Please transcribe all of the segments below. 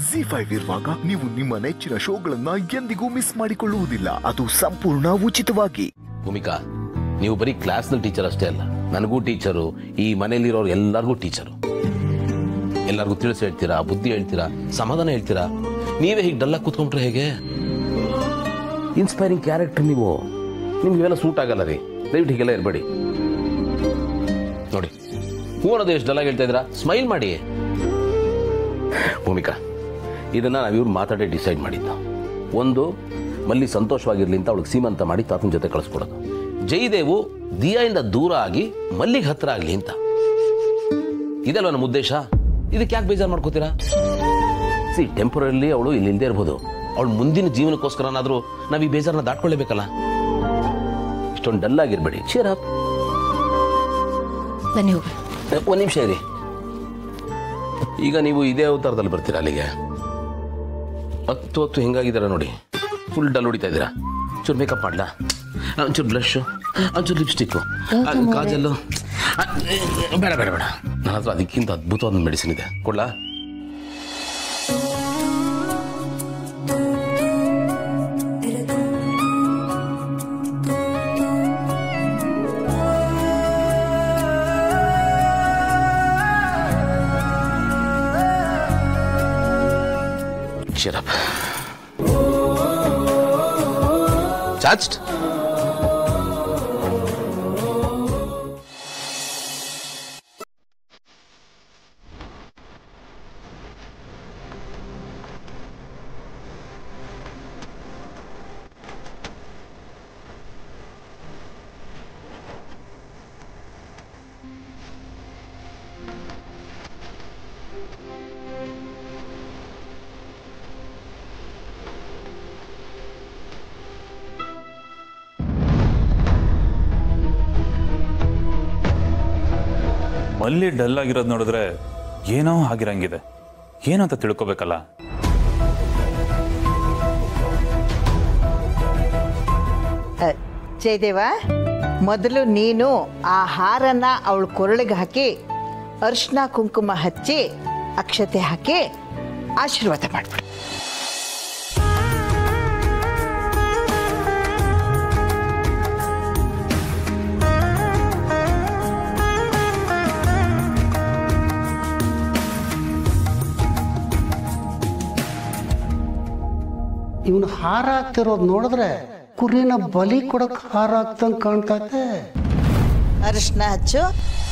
G five ಇರುವಾಗ ನೀವು ನಿಮ್ಮ ನೆಚ್ಚಿನ ಶೋಗಳನ್ನ ಎಂದಿಗೂ ಮಿಸ್ ಮಾಡಿಕೊಳ್ಳುವುದಿಲ್ಲ ಅದು ಸಂಪೂರ್ಣ ಉಚಿತವಾಗಿ ಭೂಮಿಕಾ ನೀವು ಬರೀ ಕ್ಲಾಸ್ನಲ್ಲಿ ಟೀಚರ್ ಅಷ್ಟೇ ಅಲ್ಲ ನನಗೂ ಟೀಚರು ಈ ಮನೇಲಿರೋರು ಎಲ್ಲರಿಗೂ ಟೀಚರು ಎಲ್ಲರಿಗೂ ತಿಳಿಸಿ ಹೇಳ್ತೀರಾ ಬುದ್ಧಿ ಹೇಳ್ತೀರಾ ಸಮಾಧಾನ ಹೇಳ್ತೀರಾ ನೀವೇ ಹೀಗೆ ಡಲ್ಲಾಗಿ ಕೂತ್ಕೊಂಡ್ರೆ ಹೇಗೆ ಇನ್ಸ್ಪೈರಿಂಗ್ ಕ್ಯಾರೆಕ್ಟರ್ ನೀವು ನಿಮ್ಗೆ ಇವೆಲ್ಲ ಸೂಟ್ ಆಗಲ್ಲ ರೀ ದಯವಿಟ್ಟು ಹೀಗೆಲ್ಲ ಇರಬೇಡಿ ನೋಡಿ ಹೂ ಅನ್ನೋದು ಎಷ್ಟು ಡಲ್ಲಾಗಿ ಹೇಳ್ತಾ ಇದ್ದೀರಾ ಸ್ಮೈಲ್ ಮಾಡಿ ಭೂಮಿಕಾ ಇದನ್ನ ನಾವಿವ್ರು ಮಾತಾಡಿ ಡಿಸೈಡ್ ಮಾಡಿದ್ದು ಒಂದು ಮಲ್ಲಿ ಸಂತೋಷವಾಗಿರ್ಲಿ ಅಂತ ಅವಳಿಗೆ ಸೀಮಂತ ಮಾಡಿ ತಾತನ ಜೊತೆ ಕಳಿಸ್ಕೊಡೋದು ಜಯದೇವು ದಿಯಾಯಿಂದ ದೂರ ಆಗಿ ಮಲ್ಲಿಗೆ ಹತ್ರ ಆಗಲಿ ಅಂತ ಇದಲ್ವ ನಮ್ಮ ಉದ್ದೇಶ ಇದಕ್ಕೆ ಯಾಕೆ ಬೇಜಾರು ಮಾಡ್ಕೋತೀರಾ ಸಿ ಟೆಂಪರರಿ ಅವಳು ಇಲ್ಲಿ ಇಲ್ಲದೆ ಇರ್ಬೋದು ಅವಳು ಮುಂದಿನ ಜೀವನಕ್ಕೋಸ್ಕರನಾದ್ರೂ ನಾವು ಈ ಬೇಜಾರನ್ನ ದಾಟ್ಕೊಳ್ಳೇಬೇಕಲ್ಲ ಇಷ್ಟೊಂದು ಡಲ್ ಆಗಿರ್ಬೇಡಿ ಚೇರ್ ಅಪ್ ಬನ್ನಿ ಹೋಗೋಣ ಒಂದು ನಿಮಿಷ ಇರಿ ಈಗ ನೀವು ಇದೇ ಅವತಾರದಲ್ಲಿ ಬರ್ತೀರಾ ಅಲ್ಲಿಗೆ ಹತ್ತು ಹೊತ್ತು ಹೆಂಗಾಗಿದ್ದೀರಾ ನೋಡಿ ಫುಲ್ ಡಲ್ ಹೊಡಿತಾ ಇದ್ದೀರಾ ಚೂರು ಮೇಕಪ್ ಮಾಡ್ಲಾ ಒಂಚೂರು ಬ್ಲಷು ಒಂಚೂರು ಲಿಪ್ಸ್ಟಿಕ್ಕು ಕಾಜಲ್ಲು ಆ, ಬೇಡ ಬೇಡ ಬೇಡ ನನ್ನ ಹತ್ರ ಅದಕ್ಕಿಂತ ಅದ್ಭುತವಾದ ಮೆಡಿಸಿನ್ ಇದೆ ಕೊಡ್ಲಾ Shut up. Charged? ಮಲ್ಲಿ ಡಲ್ ಆಗಿರೋದು ನೋಡಿದ್ರೆ ಏನೋ ಆಗಿರಂಗಿದೆ ಏನು ಅಂತ ತಿಳ್ಕೊಬೇಕಲ್ಲ ಅ, ಜಯದೇವ ಮೊದಲು ನೀನು ಆ ಹಾರನ್ನ ಅವಳ ಕೊರಳಿಗೆ ಹಾಕಿ ಅರ್ಶಿನ ಕುಂಕುಮ ಹಚ್ಚಿ ಅಕ್ಷತೆ ಹಾಕಿ ಆಶೀರ್ವಾದ ಮಾಡ್ಬಿಡು ಇವನು ಹಾರ ಹಾಕ್ತಿರೋದು ನೋಡಿದ್ರೆ ಕುರಿನ ಬಲಿ ಕೊಡಕ್ ಹಾರ ಹಾಕ್ತಂಗ್ ಕಾಣ್ತೈತೆ ಅರಿಶಿನ ಹಚ್ಚು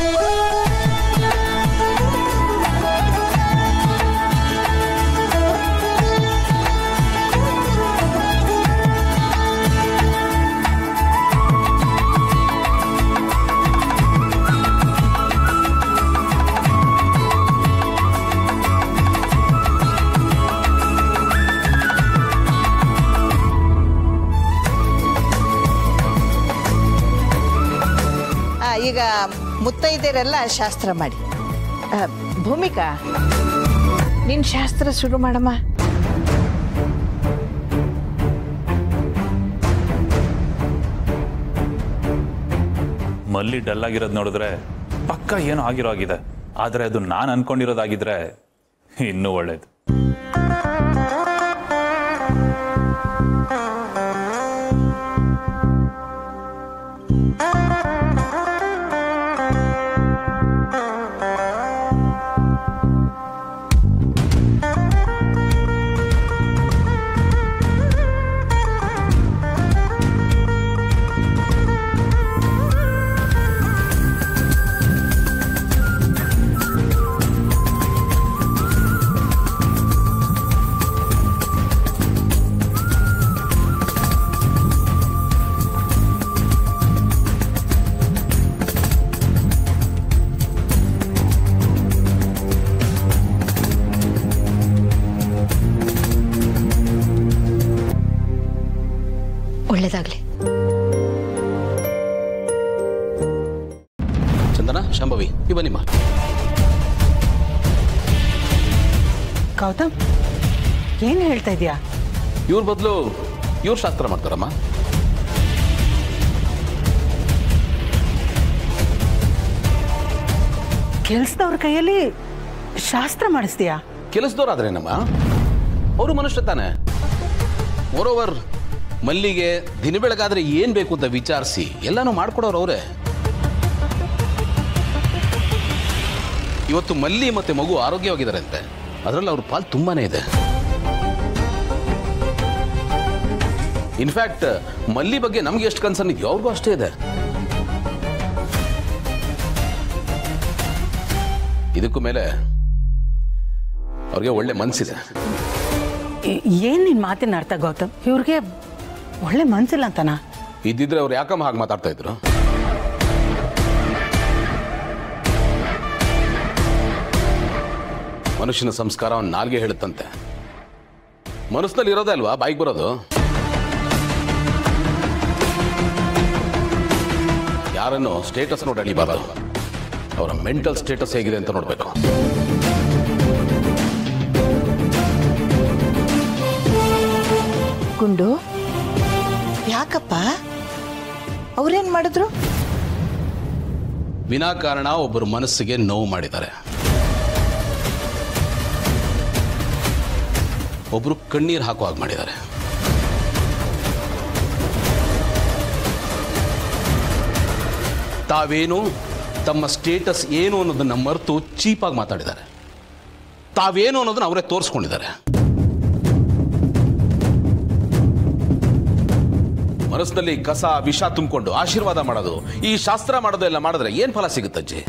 ಆ, ಈಗ ಮುತ್ತೈದೆರೆಲ್ಲ ಶಾಸ್ತ್ರ ಮಾಡಿ ಆ, ಭೂಮಿಕಾ ನಿನ್ ಶಾಸ್ತ್ರ ಶುರು ಮಾಡಮ್ಮ ಮಲ್ಲಿ ಡಲ್ ಆಗಿರೋದು ನೋಡಿದ್ರೆ ಪಕ್ಕ ಏನೋ ಆಗಿರೋ ಆಗಿದೆ ಆದರೆ ಅದು ನಾನು ಅನ್ಕೊಂಡಿರೋದಾಗಿದ್ರೆ ಇನ್ನೂ ಒಳ್ಳೇದು ಒಳ್ಳೇದಾಗ್ಲಿ ಚಂದನ ಶಾಂಭವಿ ಈ ಬನ್ನಿಮ್ಮ ಗೌತಮ್ ಏನು ಹೇಳ್ತಾ ಇದೀಯಾ ಇವ್ರ ಬದಲು ಇವ್ರು ಶಾಸ್ತ್ರ ಮಾಡ್ತಾರಮ್ಮ ಕೆಲ್ಸದವ್ರ ಕೈಯಲ್ಲಿ ಶಾಸ್ತ್ರ ಮಾಡಿಸ್ತೀಯಾ ಕೆಲಸದವ್ರಾದ್ರೇನಮ್ಮ ಅವರು ಮನುಷ್ಯ ತಾನೆ ಓವರ್ ಮಲ್ಲಿಗೆ ದಿನ ಬೆಳಗಾದ್ರೆ ಏನು ಬೇಕು ಅಂತ ವಿಚಾರಿಸಿ ಎಲ್ಲನೂ ಮಾಡ್ಕೊಡೋರು ಅವರೇ ಇವತ್ತು ಮಲ್ಲಿ ಮತ್ತೆ ಮಗು ಆರೋಗ್ಯವಾಗಿದ್ದಾರಂತೆ ಅದರಲ್ಲಿ ಅವ್ರ ಪಾಲು ತುಂಬಾನೇ ಇದೆ ಇನ್ಫ್ಯಾಕ್ಟ್ ಮಲ್ಲಿ ಬಗ್ಗೆ ನಮ್ಗೆ ಎಷ್ಟು ಕನ್ಸರ್ನ್ ಇದೆಯೋ ಅವ್ರಿಗೂ ಅಷ್ಟೇ ಇದೆ ಇದಕ್ಕೂ ಮೇಲೆ ಅವ್ರಿಗೆ ಒಳ್ಳೆ ಮನಸ್ಸಿದೆ ಏ- ಏನ್ ನಿನ್ ಮಾತಿನ ಅರ್ಥ ಗೌತಮ್ ಇವ್ರಿಗೆ ಒಳ್ಳೆ ಮನ್ಸಿಲ್ಲ ಅಂತನಾ ಇದ್ದಿದ್ರೆ ಅವ್ರು ಯಾಕಮ್ಮ ಹಾಗೆ ಮಾತಾಡ್ತಾ ಇದ್ರು ಮನುಷ್ಯನ ಸಂಸ್ಕಾರ ಅವ್ನ ನಾಲ್ಗೆ ಹೇಳುತ್ತಂತೆ ಮನಸ್ಸಿನಲ್ಲಿ ಇರೋದೇ ಅಲ್ವಾ ಬಾಯಿಗೆ ಬರೋದು ಯಾರನ್ನು ಸ್ಟೇಟಸ್ ನೋಡಿ ಅಳಿಬಾರದು ಅವರ ಮೆಂಟಲ್ ಸ್ಟೇಟಸ್ ಹೇಗಿದೆ ಅಂತ ನೋಡಬೇಕು ಗುಂಡು ಯಾಕಪ್ಪ ಅವ್ರೇನ್ ಮಾಡಿದ್ರು ವಿನಾಕಾರಣ ಒಬ್ಬರ ಮನಸ್ಸಿಗೆ ನೋವು ಮಾಡಿದ್ದಾರೆ ಒಬ್ಬರು ಕಣ್ಣೀರು ಹಾಕೋ ಹಾಗೆ ಮಾಡಿದ್ದಾರೆ ತಾವೇನು ತಮ್ಮ ಸ್ಟೇಟಸ್ ಏನು ಅನ್ನೋದನ್ನ ಮರೆತು ಚೀಪಾಗಿ ಮಾತಾಡಿದ್ದಾರೆ ತಾವೇನು ಅನ್ನೋದನ್ನ ಅವರೇ ತೋರಿಸ್ಕೊಂಡಿದ್ದಾರೆ ಮನಸ್ಸಿನಲ್ಲಿ ಕಸ ವಿಷ ತುಂಬಿಕೊಂಡು ಆಶೀರ್ವಾದ ಮಾಡೋದು ಈ ಶಾಸ್ತ್ರ ಮಾಡೋದು ಎಲ್ಲ ಮಾಡಿದ್ರೆ ಏನ್ ಫಲ ಸಿಗುತ್ತಜ್ಜಿ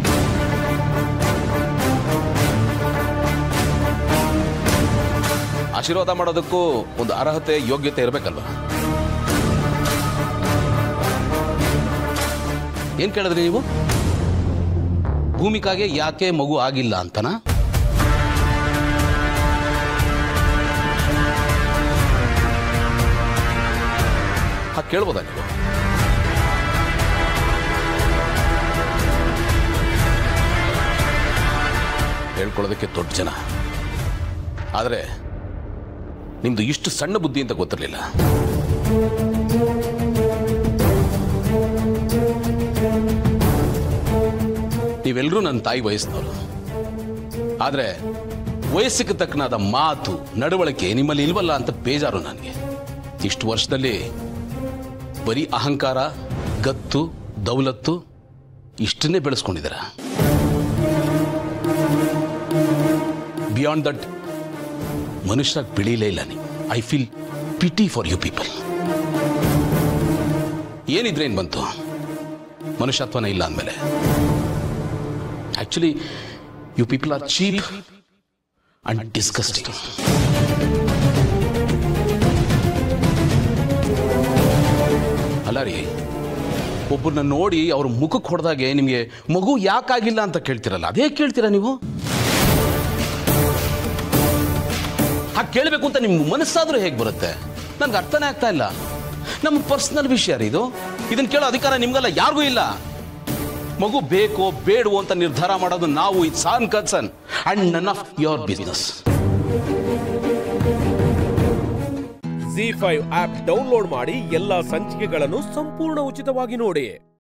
ಆಶೀರ್ವಾದ ಮಾಡೋದಕ್ಕೂ ಒಂದು ಅರ್ಹತೆ ಯೋಗ್ಯತೆ ಇರಬೇಕಲ್ವ ಏನ್ ಕೇಳಿದ್ರಿ ನೀವು ಭೂಮಿಕಾಗೆ ಯಾಕೆ ಮಗು ಆಗಿಲ್ಲ ಅಂತನಾ ಹಾಗೆ ಕೇಳ್ಬೋದಾ ನೀವು ಹೇಳ್ಕೊಳ್ಳೋದಕ್ಕೆ ದೊಡ್ಡ ಜನ ಆದರೆ ನಿಮ್ದು ಇಷ್ಟು ಸಣ್ಣ ಬುದ್ಧಿ ಅಂತ ಗೊತ್ತಿರಲಿಲ್ಲ ನೀವೆಲ್ಲರೂ ನನ್ನ ತಾಯಿ ವಯಸ್ಸಿನವರು ಆದರೆ ವಯಸ್ಸಿಗೆ ತಕ್ಕನಾದ ಮಾತು ನಡವಳಿಕೆ ನಿಮ್ಮಲ್ಲಿ ಇಲ್ವಲ್ಲ ಅಂತ ಬೇಜಾರು ನನಗೆ ಇಷ್ಟು ವರ್ಷದಲ್ಲಿ ಬರೀ ಅಹಂಕಾರ ಗತ್ತು ದೌಲತ್ತು ಇಷ್ಟನ್ನೇ ಬೆಳೆಸ್ಕೊಂಡಿದ್ದೀರ ಬಿಯಾಂಡ್ ದಟ್ ಮನುಷ್ಯ ಬೆಳೀಲೇ ಇಲ್ಲ ನೀವು I feel pity for you people ಏನಿದ್ರೆ ಏನು ಬಂತು ಮನುಷ್ಯತ್ವನೇ ಇಲ್ಲ ಅಂದಮೇಲೆ actually you people are cheap and disgusting ಅಲ್ಲ ರೀ ಒಬ್ಬರನ್ನ ನೋಡಿ ಅವ್ರ ಮುಖಕ್ಕೆ ಹೊಡೆದಾಗೆ ನಿಮಗೆ ಮಗು ಯಾಕಾಗಿಲ್ಲ ಅಂತ ಕೇಳ್ತಿರಲ್ಲ ಅದೇ ಕೇಳ್ತೀರಾ ನೀವು ಹಾಗೆ ಕೇಳಬೇಕು ಅಂತ ನಿಮ್ಮ ಮನಸ್ಸಾದ್ರೂ ಹೇಗೆ ಬರುತ್ತೆ ನನ್ಗೆ ಅರ್ಥನೇ ಆಗ್ತಾ ಇಲ್ಲ ನಮ್ಮ ಪರ್ಸನಲ್ ವಿಷಯ ರೀ ಇದು ಇದನ್ನ ಕೇಳೋ ಅಧಿಕಾರ ನಿಮ್ಗೆಲ್ಲ ಯಾರಿಗೂ ಇಲ್ಲ ಮಗು ಬೇಕೋ ಬೇಡವೋ ಅಂತ ನಿರ್ಧಾರ ಮಾಡೋದು ನಾವು it's on concern and none of your business Zee five app download ಮಾಡಿ ಎಲ್ಲಾ ಸಂಚಿಕೆಗಳನ್ನು ಸಂಪೂರ್ಣ ಉಚಿತವಾಗಿ ನೋಡಿ